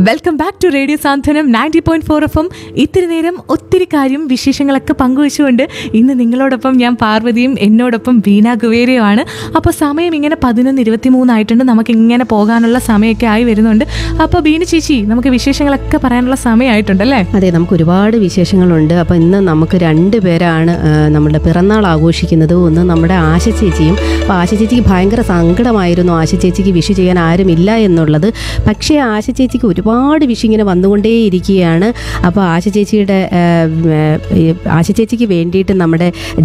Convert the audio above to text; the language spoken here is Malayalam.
welcome back to radio Santhwanam ninety point four F M ഇത്തിരി നേരം ഒത്തിരി കാര്യം വിശേഷങ്ങളൊക്കെ പങ്കുവെച്ചുകൊണ്ട് ഇന്ന് നിങ്ങളോടൊപ്പം ഞാൻ പാർവതിയും എന്നോടൊപ്പം ബീന കുവേരയുമാണ് അപ്പോൾ സമയം ഇങ്ങനെ പതിനൊന്ന് ഇരുപത്തി മൂന്നായിട്ടുണ്ട് നമുക്ക് ഇങ്ങനെ പോകാനുള്ള സമയമൊക്കെ ആയി വരുന്നുണ്ട് അപ്പോൾ ബീന ചേച്ചി നമുക്ക് വിശേഷങ്ങളൊക്കെ പറയാനുള്ള സമയമായിട്ടുണ്ടല്ലേ അതെ നമുക്ക് ഒരുപാട് വിശേഷങ്ങളുണ്ട് അപ്പോൾ ഇന്ന് നമുക്ക് രണ്ട് പേരാണ് ആ, നമ്മുടെ പിറന്നാൾ ആഘോഷിക്കുന്നത് ഒന്ന് നമ്മുടെ ആശ ചേച്ചിയും അപ്പോൾ ആശ ചേച്ചിക്ക് ഭയങ്കര സങ്കടമായിരുന്നു ആശ ചേച്ചിക്ക് വിഷു ചെയ്യാൻ ആരുമില്ല എന്നുള്ളത് പക്ഷേ ആശ ചേച്ചിക്ക് ഒരുപാട് വിഷു ഇങ്ങനെ വന്നുകൊണ്ടേയിരിക്കുകയാണ് അപ്പോൾ ആശ ചേച്ചിയുടെ ആ, ഉം, ആ, ഈ ആശ ചേച്ചിക്ക് വേണ്ടിയിട്ട് നമ്മുടെ